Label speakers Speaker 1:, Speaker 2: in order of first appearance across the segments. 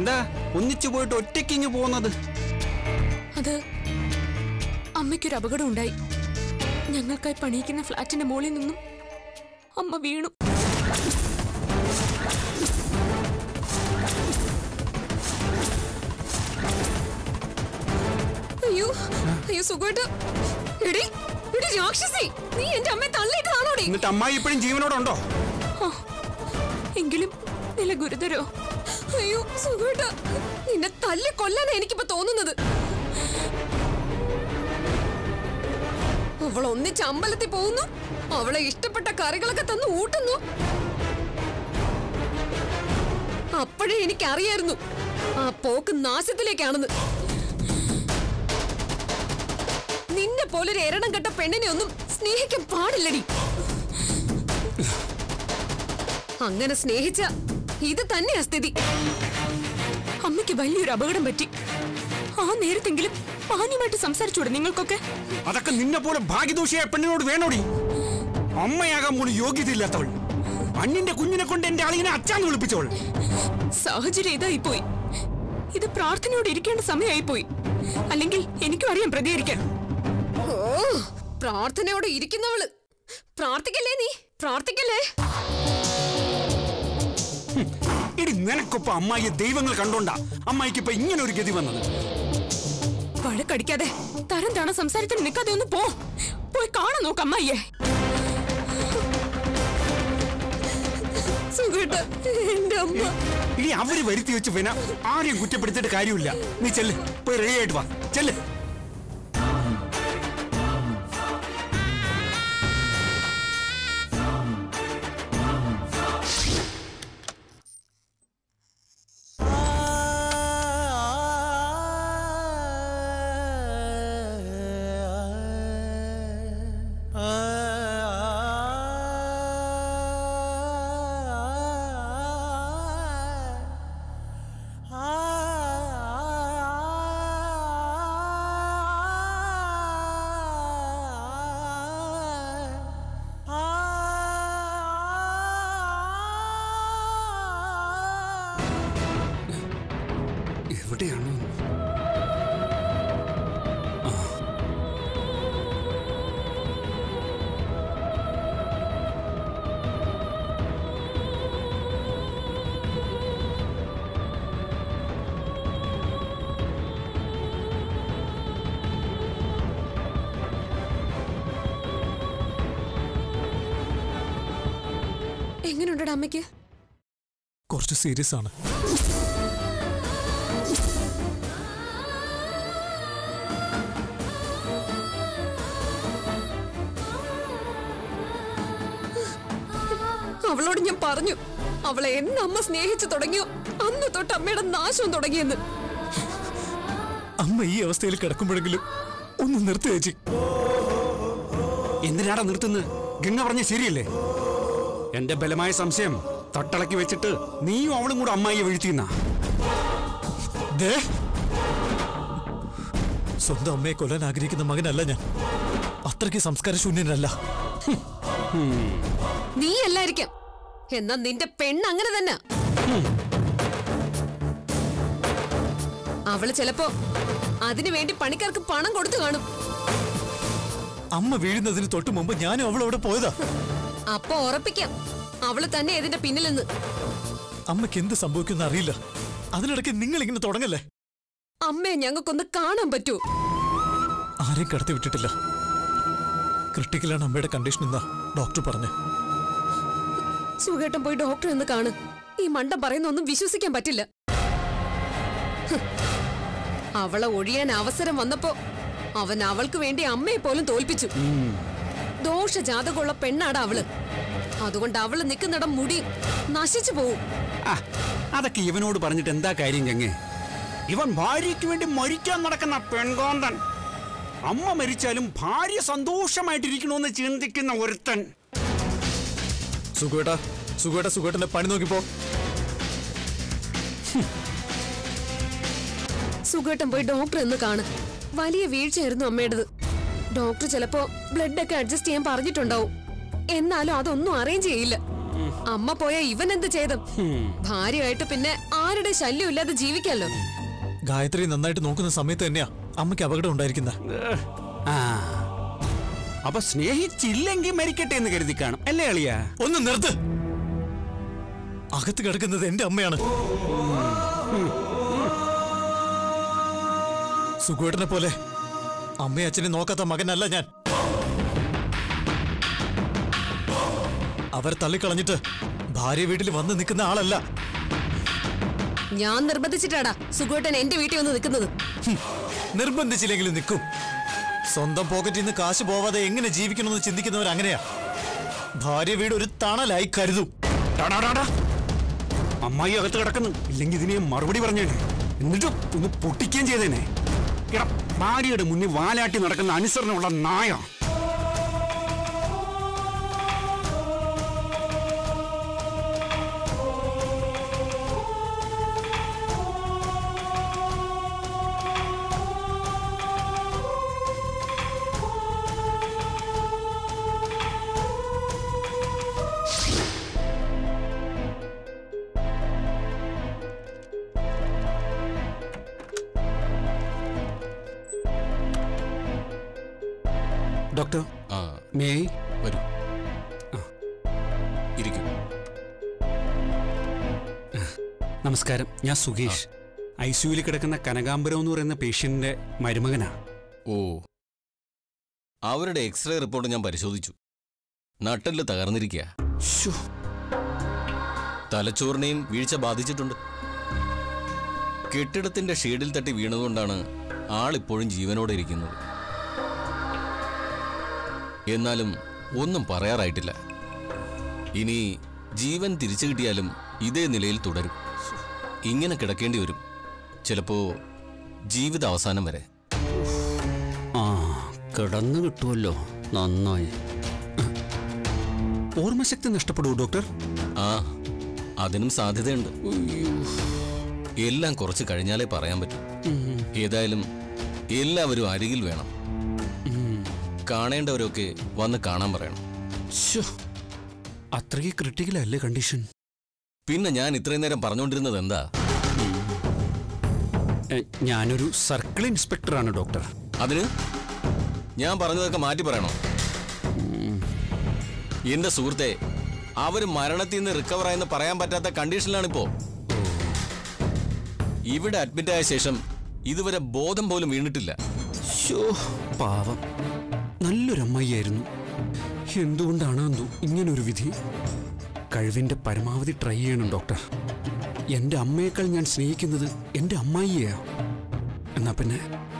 Speaker 1: എന്താ ഒന്നിച്ചു പോയിട്ട് ഒറ്റയ്ക്കിങ്ങ് പോകുന്നത്
Speaker 2: അത് അമ്മയ്ക്കൊരു അപകടം ഉണ്ടായി ഞങ്ങൾക്കായി പണിയിക്കുന്ന ഫ്ലാറ്റിന്റെ മുകളിൽ നിന്നും അമ്മ വീണു അയ്യോ അയ്യോ സുഖമായിട്ട് എടി എടി രാക്ഷസി നീ എന്റെ അമ്മയെ തള്ളിയിട്ടാണോടി
Speaker 1: എന്നിട്ട് അമ്മായി ഇപ്പോഴും ജീവനോടുണ്ടോ
Speaker 2: ആ, എങ്കിലും നില ഗുരുതരോ അയ്യോ സുഖമായിട്ട് നിന്നെ തല്ലി കൊല്ലാനാ എനിക്കിപ്പോ തോന്നുന്നത് അവൾ ഒന്നിച്ച് അമ്പലത്തിൽ പോകുന്നു അവളെ ഇഷ്ടപ്പെട്ട കറികളൊക്കെ തന്ന് ഊട്ടുന്നു അപ്പോഴേ എനിക്കറിയായിരുന്നു ആ പോക്ക് നാശത്തിലേക്കാണെന്ന് നിന്നെ പോലൊരു എരണം കെട്ട പെണ്ണിനെ ഒന്നും സ്നേഹിക്കാൻ പാടില്ലടി അങ്ങനെ സ്നേഹിച്ച ഇത് തന്നെയാ സ്ഥിതി അമ്മയ്ക്ക് വലിയൊരു അപകടം പറ്റി ആ നേരത്തെങ്കിലും മാന്യമായിട്ട് സംസാരിച്ചൂടെ നിങ്ങൾക്കൊക്കെ
Speaker 1: അതൊക്കെ നിന്നെ പോലെ ഭാഗ്യദോഷിയായ പെണ്ണിനോട് വേണോടി അമ്മയാകാൻ പോലും യോഗ്യതയില്ലാത്തവൾ അണ്ണിന്റെ കുഞ്ഞിനെ കൊണ്ട് എന്റെ ആളിനെ അച്ചാന്ന് വിളിപ്പിച്ചവൾ
Speaker 2: സാഹചര്യം ഇതായി പോയി ഇത് പ്രാർത്ഥനയോടെ ഇരിക്കേണ്ട സമയമായി പോയി അല്ലെങ്കിൽ എനിക്കും അറിയാം പ്രതികരിക്കാൻ ഓ പ്രാർത്ഥനയോടെ ഇരിക്കുന്നവള് പ്രാർത്ഥിക്കല്ലേ നീ പ്രാർത്ഥിക്കല്ലേ
Speaker 1: ഇടി നിനക്കൊപ്പം അമ്മായിയെ ദൈവങ്ങൾ കണ്ടോണ്ടാ അമ്മായിക്ക് ഇപ്പൊ ഇങ്ങനെ ഒരു ഗതി വന്നത്
Speaker 2: വഴക്കടിക്കാതെ തരം താണ സംസാരത്തിന് നിൽക്കാതെ ഒന്ന് പോ പോയി കാണാൻ നോക്ക് അമ്മായിയെ സുഖേട്ട എന്റെ അമ്മ
Speaker 1: ഇനി അവര് വരുത്തി വെച്ച് പിന്നെ ആരെയും കുറ്റപ്പെടുത്തിയിട്ട് കാര്യമില്ല നീ ചെല്ല് പോയി റെഡി ആയിട്ട് വാ ചെല്ല് എവിടെയാണ്
Speaker 2: എങ്ങനെയുണ്ടടാ അമ്മയ്ക്ക്
Speaker 3: കുറച്ച് സീരിയസ് ആണ്
Speaker 2: അവളോട് ഞാൻ പറഞ്ഞു അവളെ എന്ന് അമ്മ സ്നേഹിച്ചു തുടങ്ങിയോ അന്ന് തൊട്ട് അമ്മയുടെ നാശവും തുടങ്ങിയെന്ന്
Speaker 3: അമ്മ ഈ അവസ്ഥയിൽ കിടക്കുമ്പോഴെങ്കിലും ഒന്ന് നിർത്തി ചേച്ചി
Speaker 1: എന്തിനാടാ നിർത്തുന്നത് ഗംഗ പറഞ്ഞ ശരിയല്ലേ എന്റെ ബലമായ സംശയം തട്ടളക്കി വെച്ചിട്ട് നീയും അവളും കൂടെ അമ്മായിയെ വീഴ്ത്തിയെന്നാ
Speaker 3: ദേ സ്വന്തം അമ്മയെ കൊല്ലാൻ ആഗ്രഹിക്കുന്ന മകനല്ല ഞാൻ അത്രയ്ക്ക് സംസ്കാരശൂന്യനല്ല
Speaker 2: നീ അല്ലായിരിക്കാം എന്നാ നിന്റെ പെണ്ണ് അങ്ങനെ തന്നെ അവള് ചിലപ്പോ അതിനു വേണ്ടി പണിക്കാർക്ക് പണം കൊടുത്തു കാണും
Speaker 3: അമ്മ വീഴുന്നതിന് തൊട്ട് മുമ്പ് ഞാനും അവൾ അവിടെ പോയതാ
Speaker 2: അപ്പൊ ഉറപ്പിക്കാം അവള് തന്നെ ഇതിന്റെ പിന്നിലെന്ന്
Speaker 3: അമ്മയ്ക്ക് എന്ത് സംഭവിക്കുന്ന അറിയില്ല അതിനിടയ്ക്ക് നിങ്ങൾ ഇങ്ങനെ തുടങ്ങല്ലേ
Speaker 2: അമ്മയെ ഞങ്ങൾക്കൊന്ന് കാണാൻ പറ്റൂ
Speaker 3: ആരെയും കടത്തി വിട്ടിട്ടില്ല ക്രിട്ടിക്കലാണ് അമ്മയുടെ കണ്ടീഷൻ എന്നാ ഡോക്ടർ പറഞ്ഞു
Speaker 2: സുഖേട്ടൻ പോയി ഡോക്ടർ എന്ന് കാണ് ഈ മണ്ടം പറയുന്ന ഒന്നും വിശ്വസിക്കാൻ പറ്റില്ല ഹ്. അവളെ ഒഴിയാൻ അവസരം വന്നപ്പോ അവൻ അവൾക്ക് വേണ്ടി അമ്മയെ പോലും തോൽപ്പിച്ചു ദോഷജാതകമുള്ള പെണ്ണാടാ അവള് അതുകൊണ്ട് അവള് നിൽക്കുന്നിടം മുടി നശിച്ചു പോവും
Speaker 1: ആ അതൊക്കെ ഇവനോട് പറഞ്ഞിട്ട് എന്താ കാര്യം ഗംഗെ ഇവൻ ഭാര്യയ്ക്ക് വേണ്ടി മരിക്കാൻ നടക്കുന്ന പെൺകോന്തൻ അമ്മ മരിച്ചാലും ഭാര്യ സന്തോഷമായിട്ടിരിക്കണമെന്ന് ചിന്തിക്കുന്ന ഒരുത്തൻ
Speaker 3: സുഖേട്ടാ സുഖേട്ട സുഖേട്ടന്റെ പണി നോക്കിപ്പോ
Speaker 2: സുഖേട്ടൻ പോയി ഡോക്ടർ എന്ന് കാണ് വലിയ വീഴ്ചയായിരുന്നു അമ്മയുടേത് ഡോക്ടർ ചിലപ്പോ ബ്ലഡ് ഒക്കെ അഡ്ജസ്റ്റ് ചെയ്യാൻ പറഞ്ഞിട്ടുണ്ടാവും എന്നാലും അതൊന്നും അറേഞ്ച് ചെയ്യില്ല അമ്മ പോയ ഇവൻ എന്ത് ചെയ്തും ഭാര്യയായിട്ട് പിന്നെ ആരുടെ ശല്യം ഇല്ലാതെ ജീവിക്കാലോ
Speaker 3: ഗായത്രി നന്നായിട്ട് നോക്കുന്ന സമയത്ത് തന്നെയാ അമ്മയ്ക്ക് അപകടം ഉണ്ടായിരിക്കുന്ന
Speaker 1: ആ അപ്പൊ സ്നേഹിച്ചില്ലെങ്കിൽ മരിക്കട്ടെ എന്ന് കരുതി കാണും അല്ലേ അളിയ
Speaker 3: ഒന്ന് നിർത്ത് അകത്ത് കിടക്കുന്നത് എന്റെ അമ്മയാണ് സുഖുവേട്ടനെ പോലെ അമ്മയും അച്ഛനെ നോക്കാത്ത മകനല്ല ഞാൻ അവർ തള്ളിക്കളഞ്ഞിട്ട് ഭാര്യ വീട്ടിൽ വന്ന് നിൽക്കുന്ന ആളല്ല
Speaker 2: ഞാൻ നിർബന്ധിച്ചിട്ടാടാ സുഖേട്ടൻ എന്റെ വീട്ടിൽ വന്ന് നിൽക്കുന്നത്
Speaker 3: ഹും, നിർബന്ധിച്ചില്ലെങ്കിലും നിൽക്കും സ്വന്തം പോക്കറ്റിൽ നിന്ന് കാശ് പോവാതെ എങ്ങനെ ജീവിക്കണമെന്ന് ചിന്തിക്കുന്നവർ അങ്ങനെയാ ഭാര്യ വീട് ഒരു തണലായി കരുതും
Speaker 1: ടാടാ, ടാടാ. അമ്മായി അകത്ത് കിടക്കുന്നു ഇല്ലെങ്കിൽ ഇതിനെ മറുപടി പറഞ്ഞേനെ എന്നിട്ട് ഒന്ന് പൊട്ടിക്കുകയും ചെയ്തേനെ എടാ ഭാര്യയുടെ മുന്നിൽ വാലാട്ടി നടക്കുന്ന അനുസരണമുള്ള നായ ഡോക്ടർ
Speaker 4: ആ
Speaker 1: മേ
Speaker 4: വരൂ ഇരിക്കും
Speaker 1: നമസ്കാരം ഞാൻ സുകേഷ് ഐ സിയുയിൽ കിടക്കുന്ന കനകാംബരം എന്ന് പറയുന്ന പേഷ്യന്റിന്റെ മരുമകനാ
Speaker 4: ഓ അവരുടെ എക്സ്റേ റിപ്പോർട്ട് ഞാൻ പരിശോധിച്ചു നട്ടല് തകർന്നിരിക്കുക
Speaker 1: ശ്ശോ,
Speaker 4: തലച്ചോറിനെയും വീഴ്ച ബാധിച്ചിട്ടുണ്ട് കെട്ടിടത്തിന്റെ ഷീഡിൽ തട്ടി വീണതുകൊണ്ടാണ് ആളിപ്പോഴും ജീവനോടെ ഇരിക്കുന്നത് എന്നാലും ഒന്നും പറയാറായിട്ടില്ല ഇനി ജീവൻ തിരിച്ചു കിട്ടിയാലും ഇതേ നിലയിൽ തുടരും ഇങ്ങനെ കിടക്കേണ്ടി വരും ചിലപ്പോ ജീവിത അവസാനം വരെ
Speaker 1: ആ കിടന്നു കിട്ടുമല്ലോ നന്നായി ഓർമ്മശക്തി നഷ്ടപ്പെടുവോ ഡോക്ടർ
Speaker 4: ആ അതിനും സാധ്യതയുണ്ട് എല്ലാം കുറച്ച് കഴിഞ്ഞാലേ പറയാൻ പറ്റും ഏതായാലും എല്ലാവരും അരികിൽ വേണം കാണേണ്ടവരൊക്കെ വന്ന് കാണാൻ പറയണം
Speaker 1: ശ്ശോ, അത്രയ്ക്ക് ക്രിട്ടിക്കൽ അല്ലേ കണ്ടീഷൻ
Speaker 4: പിന്നെ ഞാൻ ഇത്രയും നേരം പറഞ്ഞുകൊണ്ടിരുന്നത് എന്താ
Speaker 1: എ, ഞാനൊരു സർക്കിൾ ഇൻസ്പെക്ടറാണ് ഡോക്ടർ
Speaker 4: അതിന് ഞാൻ പറഞ്ഞതൊക്കെ മാറ്റി പറയണോ എന്റെ സുഹൃത്തെ അവര് മരണത്തിൽ നിന്ന് റിക്കവർ ആയെന്ന് പറയാൻ പറ്റാത്ത കണ്ടീഷനിലാണിപ്പോ ഇവിടെ അഡ്മിറ്റ് ആയ ശേഷം ഇതുവരെ ബോധം പോലും വീണിട്ടില്ല
Speaker 1: ശോ പാവം നല്ലൊരു അമ്മായിയായിരുന്നു എന്തുകൊണ്ടാണ് എന്തോ ഇങ്ങനൊരു വിധി കഴിവിന്റെ പരമാവധി ട്രൈ ചെയ്യണം ഡോക്ടർ എന്റെ അമ്മയേക്കാൾ ഞാൻ സ്നേഹിക്കുന്നത് എന്റെ അമ്മായിയെയാ എന്നാ പിന്നെ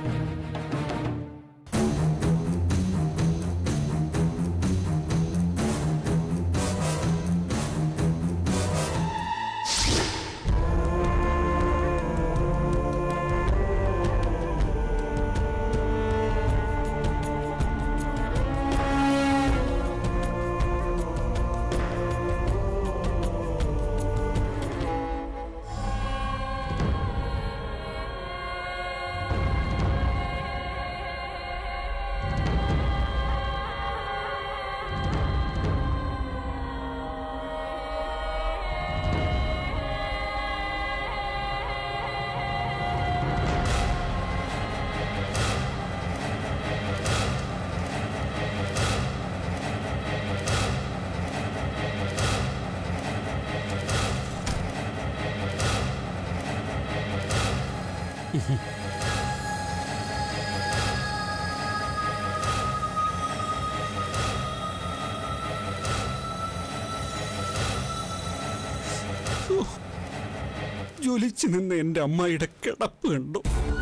Speaker 1: ജ്വലിച്ചു നിന്ന് എന്റെ അമ്മായിയുടെ കിടപ്പ് കണ്ടു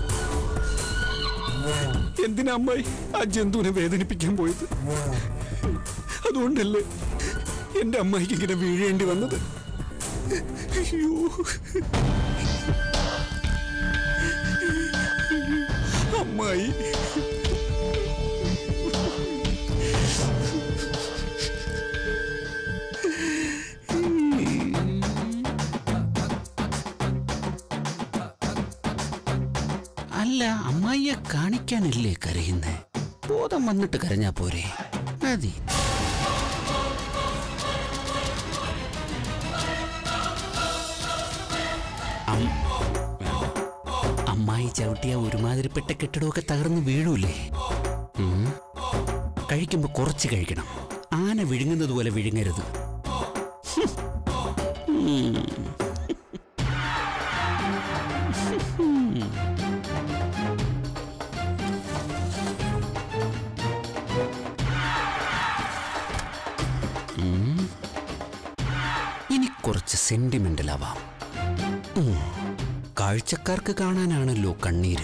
Speaker 1: എന്തിനാ അമ്മായി ആ ജന്തുവിനെ വേദനിപ്പിക്കാൻ പോയത് അതുകൊണ്ടല്ലേ എന്റെ അമ്മായിക്ക് ഇങ്ങനെ വീഴേണ്ടി വന്നത് അയ്യോ അമ്മായി അല്ല അമ്മായിയെ കാണിക്കാനല്ലേ കരയുന്നേ ബോധം വന്നിട്ട് കരഞ്ഞാ പോരെ മതി അമ്മായി ചവിട്ടിയ ഒരുമാതിരിപ്പെട്ട കെട്ടിടമൊക്കെ തകർന്ന് വീഴൂലേ ഉം. കഴിക്കുമ്പോ കുറച്ച് കഴിക്കണം ആന വിഴുങ്ങുന്നത് പോലെ വിഴുങ്ങരുത് ഇനി കുറച്ച് സെന്റിമെന്റൽ ആവാം ഉം. കാഴ്ചക്കാർക്ക് കാണാനാണല്ലോ കണ്ണീര്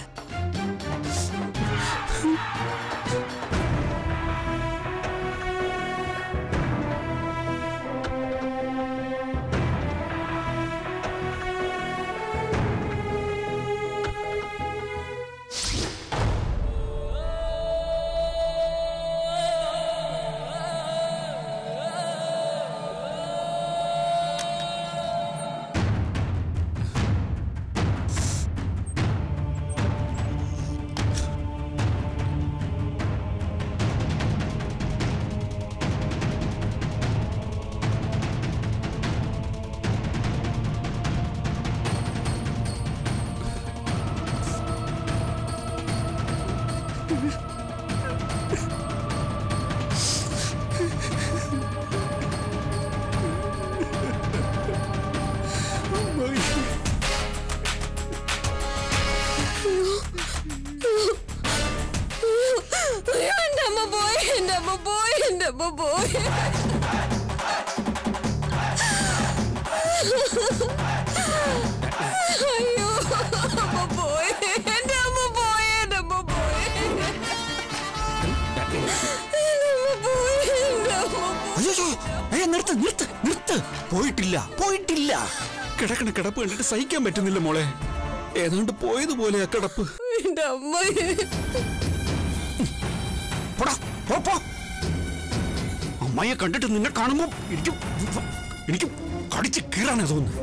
Speaker 2: അയ്യോ, എന്റെ അമ്മ പോയി എന്റെ അമ്മ പോയി എന്റെ അമ്മ പോയി അയ്യോ അമ്മ പോയി എന്റെ അമ്മ പോയി എന്റെ അമ്മ പോയി എന്റെ അമ്മ പോയി എന്റെ അമ്മ പോയി
Speaker 1: അയ്യോ ഏ നിർത്ത് നിർത്ത് നിർത്ത് പോയിട്ടില്ല പോയിട്ടില്ല കിടക്കണ കിടപ്പ് കണ്ടിട്ട് സഹിക്കാൻ പറ്റുന്നില്ല മോളെ ഏതാണ്ട് പോയതുപോലെ ആ കിടപ്പ്
Speaker 2: എന്റെ അമ്മ
Speaker 1: പോടാ, പോ, പോ. അമ്മയെ കണ്ടിട്ട് നിന്നെ കാണുമ്പോ എനിക്ക് എനിക്ക് കടിച്ച് കീറാനാ തോന്നുന്നു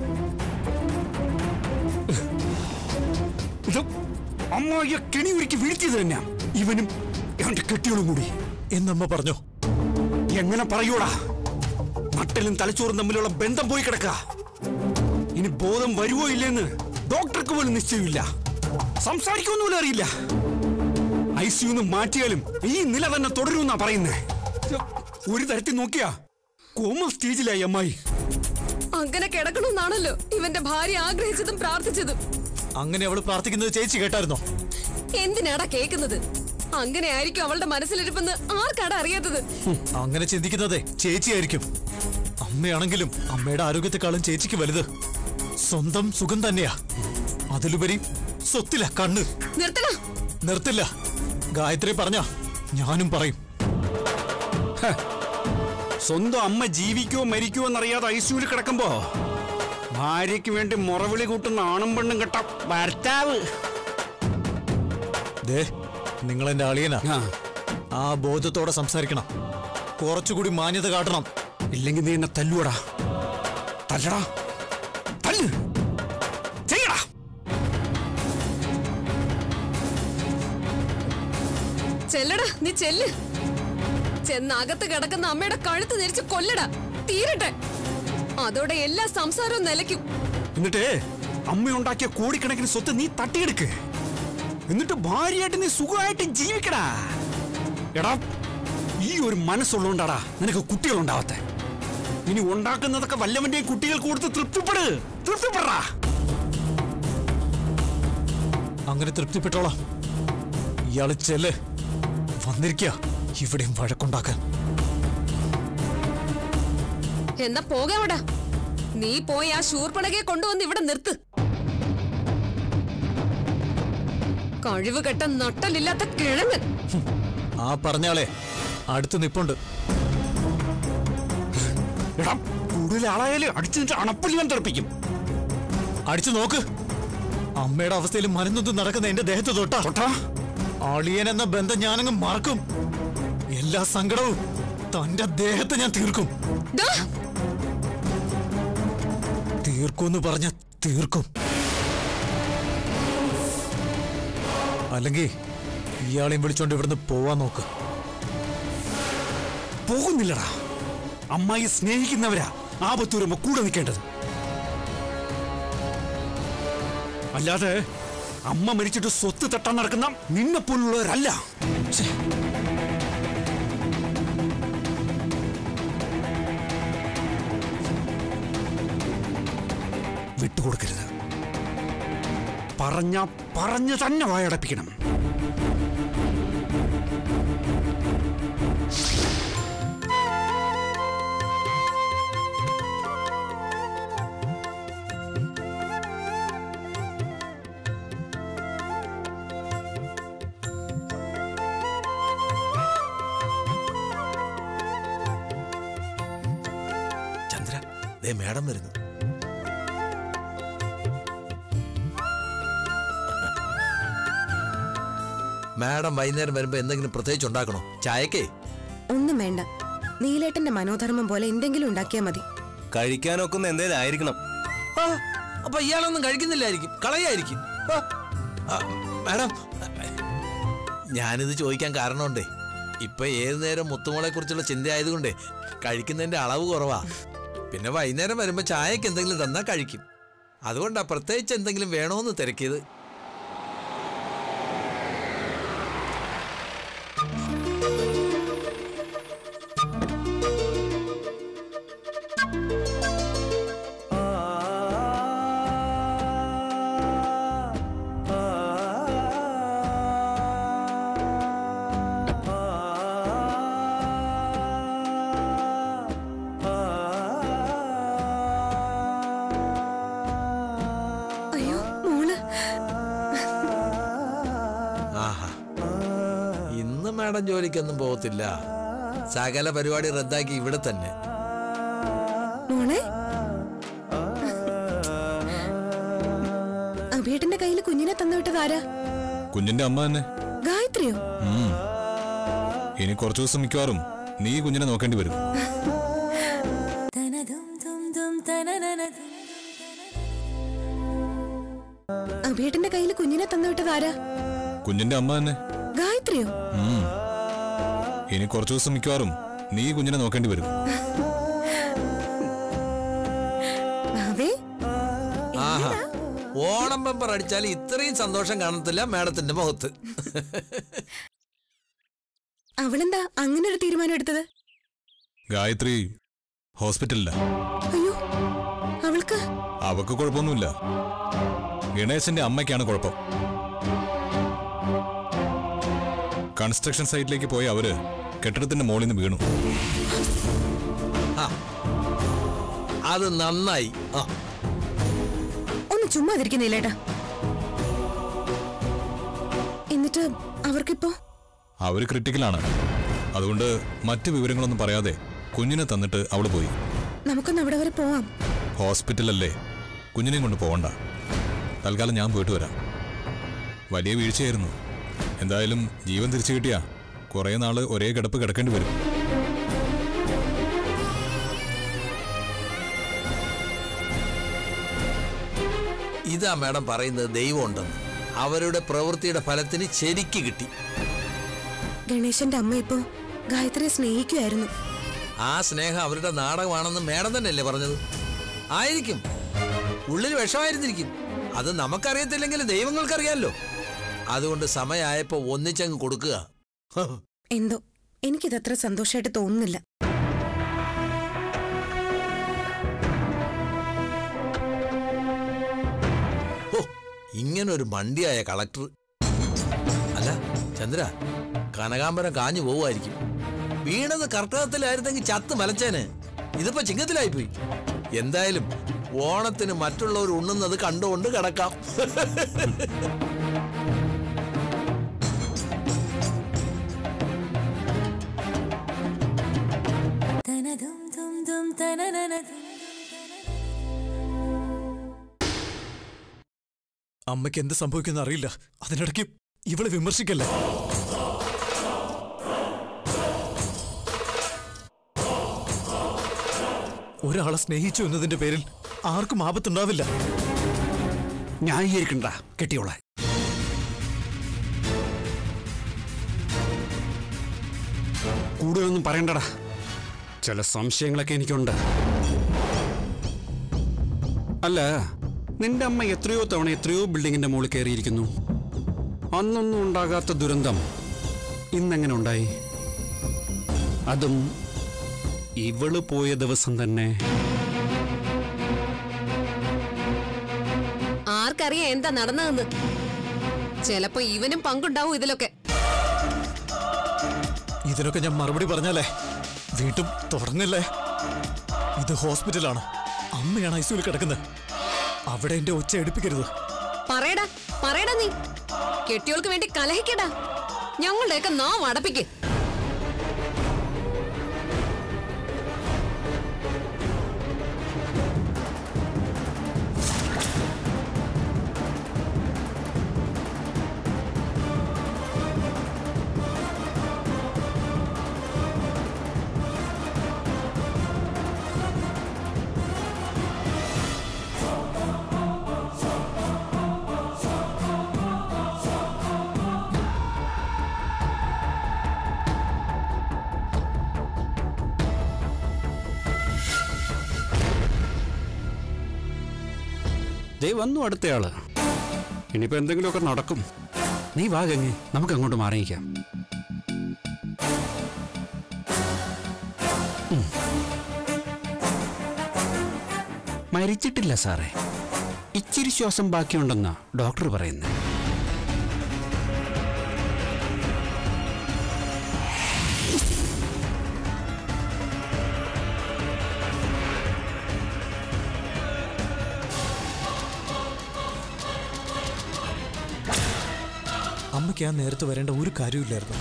Speaker 1: ഇത് അമ്മായിയെ കെണി ഒരുക്കി വീഴ്ത്തിയത് തന്നെയാ ഇവനും എന്റെ കെട്ടിയോളും കൂടി
Speaker 3: എന്നമ്മ പറഞ്ഞു
Speaker 1: എങ്ങനെ പറയൂടാ നട്ടലും തലച്ചോറും തമ്മിലുള്ള ബന്ധം പോയി കിടക്ക ഇനി ബോധം വരുവോ ഇല്ലെന്ന് ഡോക്ടർക്ക് പോലും നിശ്ചയമില്ല സംസാരിക്കുമെന്ന് അറിയില്ല ഐ സിയുന്ന് മാറ്റിയാലും ഈ നില തന്നെ തുടരുമെന്നാ പറയുന്നേ ഒരു തരത്തിൽ നോക്കിയാ കോമ സ്റ്റേജിലായി അമ്മായി
Speaker 2: അങ്ങനെ കിടക്കണമെന്നാണല്ലോ ഇവന്റെ ഭാര്യ ആഗ്രഹിച്ചതും പ്രാർത്ഥിച്ചതും
Speaker 3: അങ്ങനെ അവള് പ്രാർത്ഥിക്കുന്നത് ചേച്ചി കേട്ടായിരുന്നോ
Speaker 2: എന്തിനാടാ കേൾക്കുന്നത് അങ്ങനെ ആയിരിക്കും അവളുടെ മനസ്സിലിരിപ്പെന്ന് ആർക്കാടാ അറിയാത്തത്
Speaker 3: അങ്ങനെ ചിന്തിക്കുന്നതേ ചേച്ചിയായിരിക്കും അമ്മയാണെങ്കിലും അമ്മയുടെ ആരോഗ്യത്തെക്കാളും ചേച്ചിക്ക് വലുത് സ്വന്തം സുഖം തന്നെയാ അതിലുപരി സ്വത്തില്ല കണ്ണ്
Speaker 2: നിർത്തണ
Speaker 3: നിർത്തില്ല ഗായത്രി പറഞ്ഞ ഞാനും പറയും
Speaker 1: സ്വന്തം അമ്മ ജീവിക്കോ മരിക്കോ എന്നറിയാതെ ഐസിയുവിൽ കിടക്കുമ്പോ ഭാര്യയ്ക്ക് വേണ്ടി മുറവിളി കൂട്ടുന്ന ആണും പെണ്ണും കെട്ട ഭർത്താവ്
Speaker 3: ദേ നിങ്ങൾ എന്റെ അളിയനാ
Speaker 1: ആ,
Speaker 3: ആ ബോധത്തോടെ സംസാരിക്കണം കുറച്ചുകൂടി മാന്യത കാട്ടണം
Speaker 1: ഇല്ലെങ്കിൽ നീ എന്നെ തല്ലുവടാ തല്ലടാ തല്ല് ചെയ്യടാ
Speaker 2: ചെല്ലടാ നീ ചെല്ല് ചെന്ന് അകത്ത് കിടക്കുന്ന അമ്മയുടെ കഴുത്ത് ധരിച്ച് കൊല്ലടാ തീരട്ടെ അതോടെ എല്ലാ സംസാരവും നിലയ്ക്കും
Speaker 1: എന്നിട്ട് അമ്മയുണ്ടാക്കിയ കോടിക്കണക്കിന് സ്വത്ത് നീ തട്ടിയെടുക്ക് എന്നിട്ട് ഭാര്യയായിട്ട് നീ സുഖമായിട്ട് ജീവിക്കടാ എടാ ഈ ഒരു മനസ്സുള്ളതുകൊണ്ടാടാ നിനക്ക് കുട്ടികളുണ്ടാവത്തെ ഇനി ഉണ്ടാക്കുന്നതൊക്കെ വല്ലവന്റെയും കുട്ടികൾക്ക് കൊടുത്ത് തൃപ്തിപ്പെട് തൃപ്തിപ്പെടാ
Speaker 3: അങ്ങനെ തൃപ്തിപ്പെട്ടോളാം ഇയാള് ചെല്ല് വന്നിരിക്ക ഇവിടെയും വഴക്കുണ്ടാക്കാൻ
Speaker 2: എന്നാ പോകാവടാ നീ പോയി ആ ശൂർപ്പണകയെ കൊണ്ടുവന്ന് ഇവിടെ നിർത്ത് കഴിവ് കെട്ട നട്ടലില്ലാത്ത കിഴങ്ങൻ
Speaker 3: ആ പറഞ്ഞാളെ അടുത്ത് നിപ്പുണ്ട്
Speaker 1: എടാ കൂടുതൽ ആളായാലും അടിച്ചു നിന്നിട്ട് അണപ്പല്ലി ഞാൻ തെറിപ്പിക്കും
Speaker 3: അടിച്ചു നോക്ക് അമ്മയുടെ അവസ്ഥയിൽ മനന്നൊന്ന് നടക്കുന്ന എന്റെ ദേഹത്ത് തൊട്ടാ
Speaker 1: തൊട്ടാ
Speaker 3: അളിയൻ എന്ന ബന്ധം ഞാനങ്ങ് മറക്കും എല്ലാ സങ്കടവും തന്റെ ദേഹത്ത് ഞാൻ തീർക്കും
Speaker 2: ദാ,
Speaker 3: തീർക്കുമെന്ന് പറഞ്ഞ തീർക്കും അല്ലെങ്കിൽ ഇയാളെയും വിളിച്ചോണ്ട് ഇവിടുന്ന് പോവാൻ നോക്ക്
Speaker 1: പോകുന്നില്ലടാ അമ്മായി സ്നേഹിക്കുന്നവരാ ആപത്ത് വരുമ്പോ കൂടെ നിൽക്കേണ്ടത് അല്ലാതെ അമ്മ മരിച്ചിട്ട് സ്വത്ത് തട്ടാൻ നടക്കുന്ന നിന്നെ പോലുള്ളവരല്ല ഛെ. വിട്ടുകൊടുക്കരുത് പറഞ്ഞ പറഞ്ഞു തന്നെ വായടപ്പിക്കണം
Speaker 5: ചന്ദ്ര ദേ മേഡം വരുന്നു മാഡം വൈകുന്നേരം വരുമ്പോ എന്തെങ്കിലും പ്രത്യേകിച്ച് ഉണ്ടാക്കണോ ചായക്കേ
Speaker 6: ഒന്നും വേണ്ട നീലേട്ടന്റെ മനോധർമ്മം പോലെ എന്തെങ്കിലും ഉണ്ടാക്കിയാൽ മതി
Speaker 4: കഴിക്കാനൊക്കുന്ന എന്തേലും ആയിരിക്കണം
Speaker 5: ആ, അപ്പൊ ഇയാളൊന്നും കഴിക്കുന്നില്ലായിരിക്കും കളയായിരിക്കും ആ, ആ, മാഡം ഞാനിത് ചോദിക്കാൻ കാരണമുണ്ടേ ഇപ്പൊ ഏത് നേരം മുത്തുമോളെ കുറിച്ചുള്ള ചിന്ത ആയതുകൊണ്ടേ കഴിക്കുന്നതിന്റെ അളവ് കുറവാ പിന്നെ വൈകുന്നേരം വരുമ്പോ ചായക്ക് എന്തെങ്കിലും തന്നാ കഴിക്കും അതുകൊണ്ടാ പ്രത്യേകിച്ച് എന്തെങ്കിലും വേണോന്ന് തിരക്കിയത്
Speaker 6: അയ്യോ മോള്
Speaker 5: ആഹാ ഇന്ന് മാഡം ജോലിക്കൊന്നും പോകത്തില്ല സകല പരിപാടി റദ്ദാക്കി ഇവിടെ തന്നെ
Speaker 6: മോളെ അഭിയേട്ടന്റെ കയ്യിൽ കുഞ്ഞിനെ തന്നുവിട്ടത് ആരാ
Speaker 7: കുഞ്ഞിന്റെ അമ്മ തന്നെ
Speaker 6: ഗായത്രിയോ
Speaker 7: ഉം. ഇനി കുറച്ചു ദിവസം മിക്കവാറും നീ കുഞ്ഞിനെ നോക്കേണ്ടി വരും
Speaker 6: അഭിയേട്ടന്റെ കയ്യിൽ കുഞ്ഞിനെ തന്നുവിട്ടത് ആരാ
Speaker 7: കുഞ്ഞിന്റെ അമ്മ തന്നെ
Speaker 6: ഗായത്രിയോ
Speaker 7: ഉം. ഇനി കുറച്ചു ദിവസം മിക്കവാറും നീ കുഞ്ഞിനെ നോക്കേണ്ടി വരും
Speaker 6: ഭാവേ
Speaker 5: ആഹാ ഓണം ബമ്പർ അടിച്ചാൽ ഇത്രയും സന്തോഷം കാണത്തില്ല മാഡത്തിന്റെ മുഖത്ത്
Speaker 6: അവളെന്താ അങ്ങനെ ഒരു തീരുമാനം എടുത്തത്
Speaker 7: ഗായത്രി ഹോസ്പിറ്റലില്ല
Speaker 6: അയ്യോ അവൾക്ക്
Speaker 7: അവക്ക് കുഴപ്പമൊന്നുമില്ല ഗണേശന്റെ അമ്മയ്ക്കാണ് കുഴപ്പം കൺസ്ട്രക്ഷൻ സൈറ്റിലേക്ക് പോയ അവര് കെട്ടിടത്തിന്റെ മുകളിൽ നിന്ന് വീണു
Speaker 5: ആ, അത് നന്നായി ആ
Speaker 6: ഒന്ന് ചുമ്മാതിരിക്കുന്നില്ലേട്ടാ എന്നിട്ട് അവർക്കിപ്പോ
Speaker 7: അവര് ക്രിട്ടിക്കലാണ് അതുകൊണ്ട് മറ്റു വിവരങ്ങളൊന്നും പറയാതെ കുഞ്ഞിനെ തന്നിട്ട് അവള് പോയി
Speaker 6: നമുക്കൊന്ന് അവിടെ വരെ പോവാം
Speaker 7: ഹോസ്പിറ്റലല്ലേ കുഞ്ഞിനെയും കൊണ്ട് പോകണ്ട തൽക്കാലം ഞാൻ പോയിട്ട് വരാം വലിയ വീഴ്ചയായിരുന്നു എന്തായാലും ജീവൻ തിരിച്ചു കിട്ടിയാ കുറേ നാള് ഒരേ കിടപ്പ് കിടക്കേണ്ടി വരും
Speaker 5: ഇതാ മാഡം പറയുന്നത് ദൈവമുണ്ടെന്ന് അവരുടെ പ്രവൃത്തിയുടെ ഫലത്തിന് ശരിക്ക് കിട്ടി
Speaker 6: ഗണേശന്റെ അമ്മ ഇപ്പോ ഗായത്രിയെ സ്നേഹിക്കുമായിരുന്നു
Speaker 5: ആ സ്നേഹം അവരുടെ നാടകമാണെന്ന് മാഡം തന്നെയല്ലേ പറഞ്ഞത് ആയിരിക്കും ഉള്ളിൽ വിഷമായിരുന്നിരിക്കും അത് നമുക്കറിയത്തില്ലെങ്കിലും ദൈവങ്ങൾക്കറിയാമല്ലോ അതുകൊണ്ട് സമയമായപ്പോ ഒന്നിച്ചങ്ങ് കൊടുക്കുക ഹ്.
Speaker 6: എന്തോ എനിക്കിതത്ര സന്തോഷമായിട്ട് തോന്നുന്നില്ല
Speaker 5: ഹോ, ഇങ്ങനൊരു മണ്ടിയായ കളക്ടർ അല്ല ചന്ദ്ര കനകാംബരം കാഞ്ഞു പോവുമായിരിക്കും വീണത് കർട്ടകത്തിലായിരുന്നെങ്കിൽ ചത്ത് മലച്ചേന് ഇതിപ്പോ ചിങ്ങത്തിലായിപ്പോയി എന്തായാലും ഓണത്തിന് മറ്റുള്ളവർ ഉണ്ണുന്നത് കണ്ടുകൊണ്ട് കിടക്കാം
Speaker 3: അമ്മയ്ക്ക് എന്ത് സംഭവിക്കുന്ന അറിയില്ല അതിനിടയ്ക്ക് ഇവളെ വിമർശിക്കല്ലേ ഒരാളെ സ്നേഹിച്ചു എന്നതിന്റെ പേരിൽ ആർക്കും ആപത്തുണ്ടാവില്ല
Speaker 1: ന്യായീകരിക്കണ്ട കെട്ടിയോളെ കൂടുതലൊന്നും പറയണ്ടടാ ചില സംശയങ്ങളൊക്കെ എനിക്കുണ്ട് അല്ല നിന്റെ അമ്മ എത്രയോ തവണ എത്രയോ ബിൽഡിങ്ങിന്റെ മുകളിൽ കയറിയിരിക്കുന്നു അന്നൊന്നും ഉണ്ടാകാത്ത ദുരന്തം ഇന്നെങ്ങനെ ഉണ്ടായി അതും ഇവള് പോയ ദിവസം തന്നെ
Speaker 2: ആർക്കറിയാം എന്താ നടന്നതെന്ന് ചിലപ്പോ ഇവനും പങ്കുണ്ടാവും ഇതിലൊക്കെ
Speaker 3: ഇതിനൊക്കെ ഞാൻ മറുപടി പറഞ്ഞാലേ വീണ്ടും തുടർന്നില്ലേ ഇത് ഹോസ്പിറ്റലാണ് അമ്മയാണ് ഐസിയുൽ കിടക്കുന്നത് അവിടെ എന്റെ ഒച്ച എടുപ്പിക്കരുത്
Speaker 2: പറയടാ പറയടാ നീ കെട്ടിയോൾക്ക് വേണ്ടി കലഹിക്കടാ ഞങ്ങളുടെയൊക്കെ നാം അടപ്പിക്ക്
Speaker 1: ദേ വന്നു അടുത്തയാള് ഇനിയിപ്പോ എന്തെങ്കിലുമൊക്കെ നടക്കും നീ വാ ഗംഗെ നമുക്ക് അങ്ങോട്ട് മാറിയിക്കാം ഉം. മരിച്ചിട്ടില്ല സാറേ ഇച്ചിരി ശ്വാസം ബാക്കിയുണ്ടെന്നാ ഡോക്ടർ പറയുന്നത്
Speaker 3: അമ്മയ്ക്ക് ആ നേരത്ത് വരേണ്ട ഒരു കാര്യമില്ലായിരുന്നു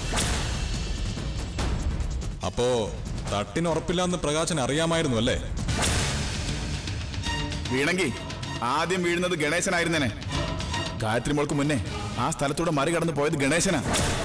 Speaker 7: അപ്പോ തട്ടിന് ഉറപ്പില്ലാന്ന് പ്രകാശൻ അറിയാമായിരുന്നു അല്ലേ
Speaker 8: വീണെങ്കിൽ ആദ്യം വീഴുന്നത് ഗണേശനായിരുന്നേനെ ഗായത്രി മോൾക്ക് മുന്നേ ആ സ്ഥലത്തൂടെ മറികടന്ന് പോയത് ഗണേശനാ